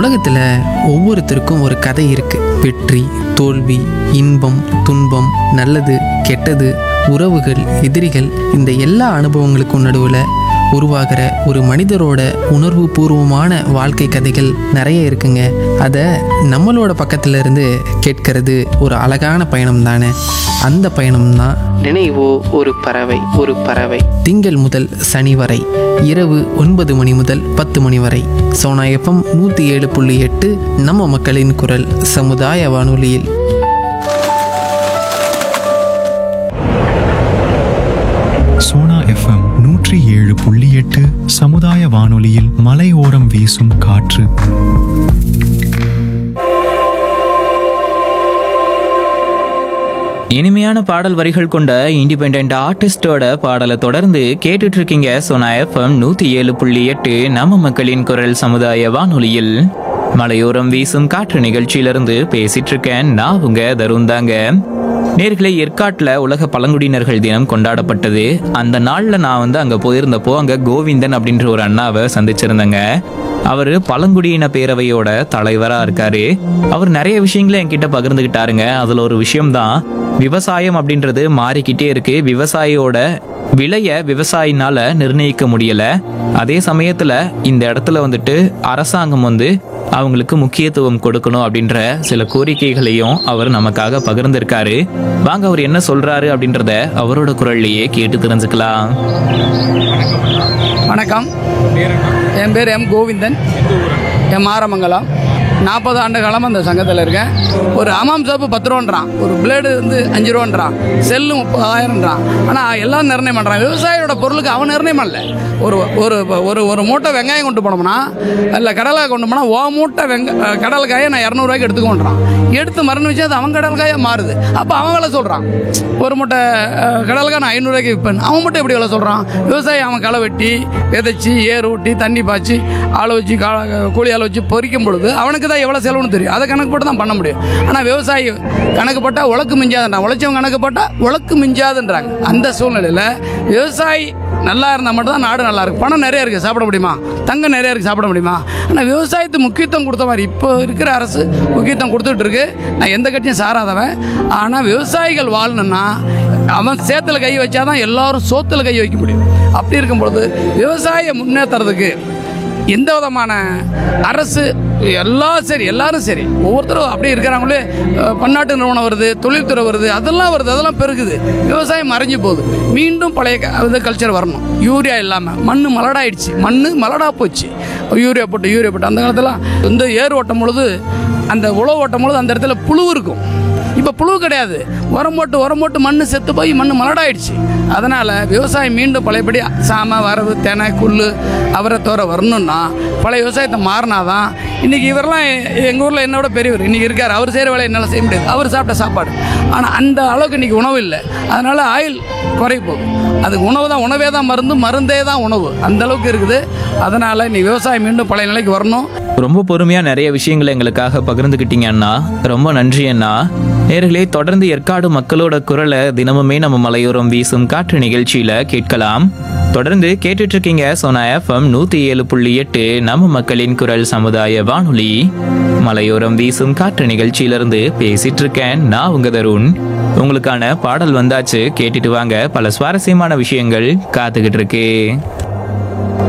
உலகத்தில் ஒவ்வொருத்தருக்கும் ஒரு கதை இருக்கு வெற்றி தோல்வி இன்பம் துன்பம் நல்லது கெட்டது உறவுகள் எதிரிகள் இந்த எல்லா அனுபவங்களுக்கும் நடுவில் உருவாகிற ஒரு மனிதரோட உணர்வு பூர்வமான வாழ்க்கை கதைகள் நிறைய இருக்குங்க அதை நம்மளோட பக்கத்துல இருந்து கேட்கறது ஒரு அழகான பயணம் தானே அந்த பயணம் தான் நினைவோ ஒரு பறவை ஒரு பறவை திங்கள் முதல் சனி வரை இரவு ஒன்பது மணி முதல் பத்து மணி வரை சோனா எஃப்எம் நூற்றி ஏழு புள்ளி எட்டு நம்ம மக்களின் குரல் சமுதாய வானொலியில் சோனா எஃப்எம் நூற்றி ஏழு புள்ளி எட்டு சமுதாய வானொலியில் மலையோரம் வீசும் காற்று இனிமையான பாடல் வரிகள் கொண்ட இண்டிபெண்ட் ஆர்டிஸ்டோட பாடலை தொடர்ந்து கேட்டுட்டு இருக்கீங்க சோனா எஃப்எம் நூத்தி ஏழு புள்ளி எட்டு நம்ம மக்களின் குரல் சமுதாய வானொலியில் மலையோரம் வீசும் காற்று நிகழ்ச்சியிலிருந்து பேசிட்டு இருக்கேன் நான் உங்க தருண் தாங்க நேர்களை ஏற்காட்டில் உலக பழங்குடியினர்கள் தினம் கொண்டாடப்பட்டது அந்த நாளில் நான் வந்து அங்கே போயிருந்தப்போ அங்கே கோவிந்தன் அப்படின்ற ஒரு அண்ணாவை சந்திச்சிருந்தேங்க அவர் பழங்குடியின பேரவையோட தலைவராக இருக்காரு அவர் நிறைய விஷயங்களை என்கிட்ட பகிர்ந்துக்கிட்டாருங்க அதில் ஒரு விஷயம்தான் விவசாயம் அப்படின்றது மாறிக்கிட்டே இருக்கு விவசாயியோட விலைய விவசாயினால நிர்ணயிக்க முடியல அதே சமயத்துல இந்த இடத்துல வந்துட்டு அரசாங்கம் வந்து அவங்களுக்கு முக்கியத்துவம் கொடுக்கணும் அப்படின்ற சில கோரிக்கைகளையும் அவர் நமக்காக பகிர்ந்திருக்காரு வாங்க அவர் என்ன சொல்றாரு அப்படின்றத அவரோட குரல்லையே கேட்டு தெரிஞ்சுக்கலாம் வணக்கம் என் பேர் எம் கோவிந்தன் என் மாரமங்கலம் நாற்பது ஆண்டு காலமாக அந்த சங்கத்தில் இருக்கேன் ஒரு அமாம் சோப்பு பத்து ரூபான்றான் ஒரு பிளேடு வந்து அஞ்சு ரூபான்றான் செல்லு முப்பதாயிரம்ன்றான் ஆனால் எல்லாம் நிர்ணயம் பண்ணுறான் விவசாயியோட பொருளுக்கு அவன் நிர்ணயம் பண்ணல ஒரு ஒரு ஒரு ஒரு மூட்டை வெங்காயம் கொண்டு போனோம்னா இல்லை கடலை கொண்டு போனால் ஓ மூட்டை வெங்க அஹ் கடலைக்காயை நான் இரநூறுவாய்க்கு எடுத்துக்கோன்றான் எடுத்து மருந்து வச்சு அது அவன் கடலைக்காயாக மாறுது அப்போ அவன் விலை சொல்கிறான் ஒரு மூட்டை அஹ், கடலைக்காய் நான் ஐநூறுரூவாய்க்கு விற்பேன் அவன் மட்டும் எப்படி விலை சொல்கிறான் விவசாயி அவன் களை வெட்டி விதைச்சி ஏர் ஓட்டி தண்ணி பாய்ச்சி ஆளை வச்சு கா கூலி ஆளை வச்சு பொறிக்கும் பொழுது அவனுக்கு தான் எவ்வளோ செலவுன்னு தெரியும் அதை கணக்கு போட்டு தான் பண்ண முடியும் ஆனால் விவசாயி கணக்கு போட்டால் உழக்கு மிஞ்சாதுன்றான் உழைச்சவன் கணக்கு போட்டால் உழக்கு மிஞ்சாதுன்றாங்க அந்த சூழ்நிலையில் விவசாயி நல்லா இருந்தால் மட்டும் தான் நாடு நல்லா இருக்கும் பணம் நிறைய இருக்குது சாப்பிட முடியுமா தங்கம் நிறைய இருக்குது சாப்பிட முடியுமா ஆனால் விவசாயத்துக்கு முக்கியத்துவம் கொடுத்த மாதிரி இப்போ இருக்கிற அரசு முக்கியத்துவம் கொடுத்துட்டு இருக்கு நான் எந்த கட்சியும் சாராதவன் ஆனால் விவசாயிகள் வாழணும்னா அவன் சேத்துல கை வச்சாதான் எல்லாரும் சோத்துல கை வைக்க முடியும் அப்படி இருக்கும்பொழுது விவசாய முன்னேற்றுறதுக்கு எந்த விதமான அரசு எல்லாம் சரி எல்லாரும் சரி ஒவ்வொருத்தரும் அப்படியே இருக்கிறாங்களே அஹ், பன்னாட்டு நிறுவனம் வருது தொழில்துறை வருது அதெல்லாம் வருது அதெல்லாம் பெருகுது விவசாயம் மறைஞ்சு போகுது மீண்டும் பழைய க- இது கல்ச்சர் வரணும் யூரியா இல்லாமல் மண் மலடாயிடுச்சு மண் மலடா போச்சு யூரியா போட்டு யூரியா போட்டு அந்த காலத்தில் வந்து ஏர் ஓட்டும் பொழுது அந்த உழவு ஓட்டும் பொழுது அந்த இடத்துல புழு இருக்கும் இப்போ புழு கிடையாது உரம் போட்டு உரம் போட்டு மண் செத்து போய் மண் மலடாயிடுச்சு அதனால் விவசாயம் மீண்டும் பழையபடி சாம வரவு தெனை குள்ளு அவரை தோற வரணும்னா பழைய விவசாயத்தை மாறினாதான் இன்றைக்கி இவரெல்லாம் எங்கள் ஊரில் என்னோட பெரியவர் இன்றைக்கி இருக்கார் அவர் செய்கிற வேலையை என்னால் செய்ய முடியாது அவர் சாப்பிட்ட சாப்பாடு ஆனால் அந்த அளவுக்கு இன்றைக்கி உணவு இல்லை அதனால் ஆயில் குறை போகுது அது உணவு தான் உணவே தான் மருந்து மருந்தே தான் உணவு அந்த அளவுக்கு இருக்குது அதனால் நீ விவசாயம் மீண்டும் பழைய நிலைக்கு வரணும் ரொம்ப பொறுமையா நிறைய விஷயங்களை எங்களுக்காக பகிர்ந்துக்கிட்டீங்க அண்ணா ரொம்ப நன்றி அண்ணா நேர்களே தொடர்ந்து ஏற்காடு மக்களோட குரலை தினமுமே நம்ம மலையோரம் வீசும் காற்று நிகழ்ச்சியில கேட்கலாம் தொடர்ந்து கேட்டுட்டு இருக்கீங்க சோனா எஃப்எம் நூத்தி ஏழு புள்ளி எட்டு நம்ம மக்களின் குரல் சமுதாய வானொலி மலையோரம் வீசும் காற்று நிகழ்ச்சியிலிருந்து பேசிட்டு இருக்கேன் நான் உங்க தருண் உங்களுக்கான பாடல் வந்தாச்சு கேட்டுட்டு வாங்க பல சுவாரஸ்யமான விஷயங்கள் காத்துக்கிட்டு இருக்கு